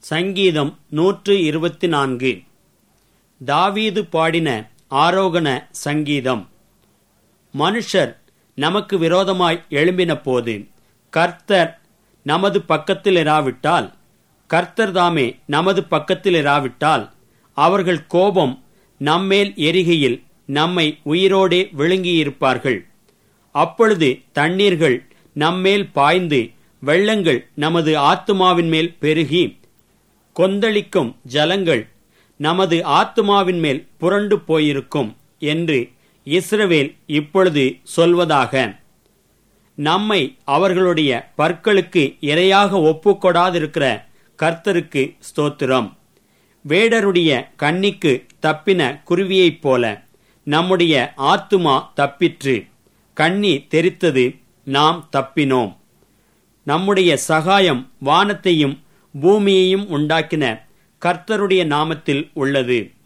சங்கீதம் நூற்று இருபத்தி நான்கு தாவீது பாடின ஆரோகண சங்கீதம் மனுஷர் நமக்கு விரோதமாய் எழும்பின போது கர்த்தர் நமது பக்கத்தில் இராவிட்டால் கர்த்தர் தாமே நமது பக்கத்தில் இராவிட்டால் அவர்கள் கோபம் நம்மேல் எரிகையில் நம்மை உயிரோடே விழுங்கியிருப்பார்கள் அப்பொழுது தண்ணீர்கள் நம்மேல் பாய்ந்து வெள்ளங்கள் நமது ஆத்துமாவின் மேல் பெருகி கொந்தளிக்கும் ஜலங்கள் நமது ஆத்துமாவின் மேல் புரண்டு போயிருக்கும் என்று இஸ்ரவேல் இப்பொழுது சொல்வதாக நம்மை அவர்களுடைய பற்களுக்கு இரையாக ஒப்புக்கொடாதிருக்கிற கர்த்தருக்கு ஸ்தோத்திரம் வேடருடைய கண்ணிக்கு தப்பின குருவியைப் போல நம்முடைய ஆத்துமா தப்பிற்று கண்ணி தெரித்தது நாம் தப்பினோம் நம்முடைய சகாயம் வானத்தையும் பூமியையும் உண்டாக்கின கர்த்தருடைய நாமத்தில் உள்ளது